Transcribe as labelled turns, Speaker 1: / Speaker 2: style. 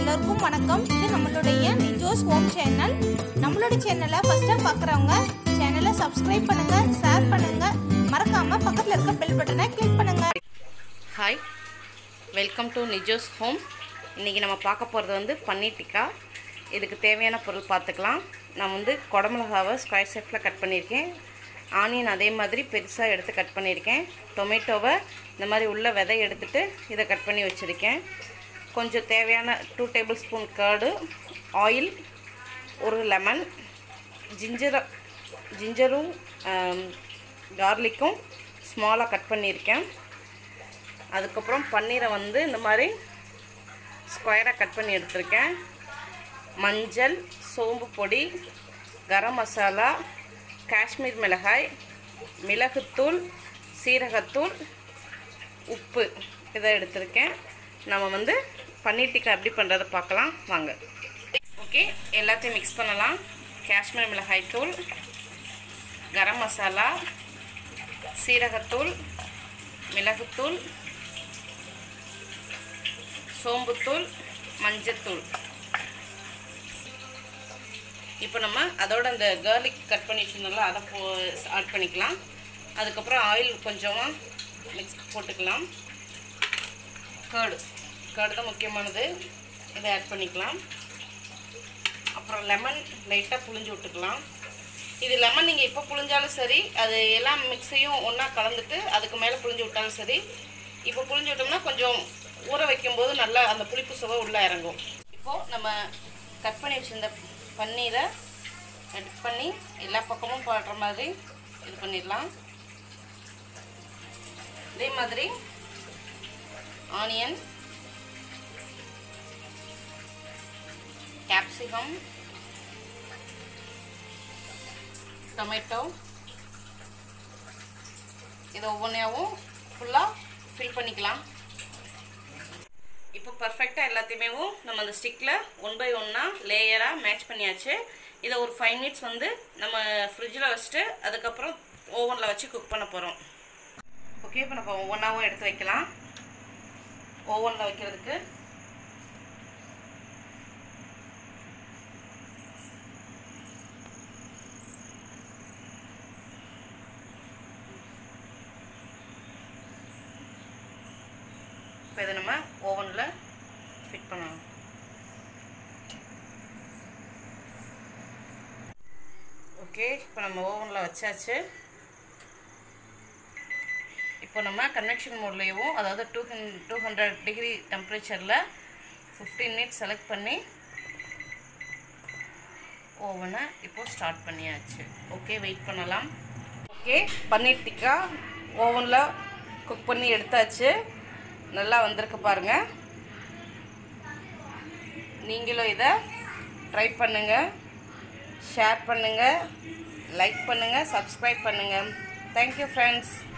Speaker 1: எல்லோருக்கும் வணக்கம் இது நம்மளுடைய நிஜோஸ் ஹோம் சேனல் நம்மளுடைய சேனலை ஃபர்ஸ்ட் டைம் பார்க்குறவங்க சேனலை சப்ஸ்கிரைப் பண்ணுங்க ஷேர் பண்ணுங்க மறக்காம பக்கத்தில் இருக்க பெல் பட்டனை கிளிக் பண்ணுங்க
Speaker 2: hi welcome to Nijo's home இன்றைக்கி நம்ம பார்க்க போகிறது வந்து பன்னீர் டிக்கா இதுக்கு தேவையான பொருள் பார்த்துக்கலாம் நான் வந்து குடமிளகாவை ஸ்கொயர் ஷேப்பில் கட் பண்ணியிருக்கேன் ஆனியன் அதே மாதிரி பெருசாக எடுத்து கட் பண்ணியிருக்கேன் டொமேட்டோவை இந்த மாதிரி உள்ள விதை எடுத்துட்டு இதை கட் பண்ணி வச்சுருக்கேன் கொஞ்சம் தேவையான two tablespoon curd oil ஒரு லெமன் ஜிஞ்சரை ஜிஞ்சரும் கார்லிக்கும் ஸ்மாலாக கட் பண்ணியிருக்கேன் அதுக்கப்புறம் பன்னீரை வந்து இந்த மாதிரி ஸ்கொயராக கட் பண்ணி எடுத்திருக்கேன் மஞ்சள் சோம்பு பொடி கரம் மசாலா காஷ்மீர் மிளகாய் மிளகுத்தூள் சீரகத்தூள் உப்பு இதை எடுத்திருக்கேன் நம்ம வந்து பன்னீர் டிக்கா எப்படி பண்ணுறதை பார்க்கலாம் வாங்க ஓகே எல்லாத்தையும் மிக்ஸ் பண்ணலாம் காஷ்மீர் மிளகாய் தூள் கரம் மசாலா சீரகத்தூள் மிளகுத்தூள் சோம்புத்தூள் மஞ்சத்தூள் இப்போ நம்ம அதோட அந்த கார்லிக் கட் பண்ணி வச்சுருந்தோம்ல அதை போ ஆட் பண்ணிக்கலாம் அதுக்கப்புறம் ஆயில் கொஞ்சமாக மிக்ஸ் போட்டுக்கலாம் கேர்டு கேர்டு தான் முக்கியமானது இதை ஆட் பண்ணிக்கலாம் அப்புறம் லெமன் லைட்டாக புளிஞ்சு விட்டுக்கலாம் இது லெமன் நீங்கள் இப்போ புளிஞ்சாலும் சரி அது எல்லாம் மிக்ஸையும் ஒன்றா கலந்துட்டு அதுக்கு மேலே புளிஞ்சு விட்டாலும் சரி இப்போ புளிஞ்சு விட்டோம்னா கொஞ்சம் ஊற வைக்கும்போது நல்லா அந்த புளிப்பு சுவை உள்ளே இறங்கும் இப்போது நம்ம கட் பண்ணி வச்சிருந்த பன்னீரை கட் பண்ணி எல்லா பக்கமும் போடுற மாதிரி இது பண்ணிடலாம் இதே மாதிரி ஆனியன் கேப்சிகம் டொமேட்டோ இதை ஒவ்வொன்றையாவும் ஃபுல்லாக ஃபில் பண்ணிக்கலாம் இப்போ பர்ஃபெக்டாக எல்லாத்தையுமே நம்ம அந்த ஸ்டிக்கில் ஒன் பை ஒன்னாக லேயராக மேட்ச் பண்ணியாச்சு இதை ஒரு ஃபைவ் மினிட்ஸ் வந்து நம்ம ஃப்ரிட்ஜில் வச்சுட்டு அதுக்கப்புறம் ஓவனில் வச்சு குக் பண்ண போகிறோம் ஓகே இப்போ நம்ம ஒவ்வொன்றாவும் எடுத்து வைக்கலாம் ஓவனில் வைக்கிறதுக்கு இப்போ இதை நம்ம ஓவனில் ஃபிட் பண்ணணும் ஓகே இப்போ நம்ம ஓவனில் வச்சாச்சு இப்போ நம்ம கன்வெக்ஷன் மோட்லேயும் அதாவது டூ ஹன் டூ ஹண்ட்ரட் டிகிரி டெம்பரேச்சரில் ஃபிஃப்டீன் மினிட்ஸ் செலக்ட் பண்ணி ஓவனை இப்போது ஸ்டார்ட் பண்ணியாச்சு ஓகே வெயிட் பண்ணலாம் ஓகே பன்னீர் டிக்கா ஓவனில் குக் பண்ணி எடுத்தாச்சு நல்லா வந்திருக்கு பாருங்கள் நீங்களும் இதை ட்ரை பண்ணுங்கள் ஷேர் பண்ணுங்கள் லைக் பண்ணுங்கள் சப்ஸ்கிரைப் பண்ணுங்கள் தேங்க்யூ ஃப்ரெண்ட்ஸ்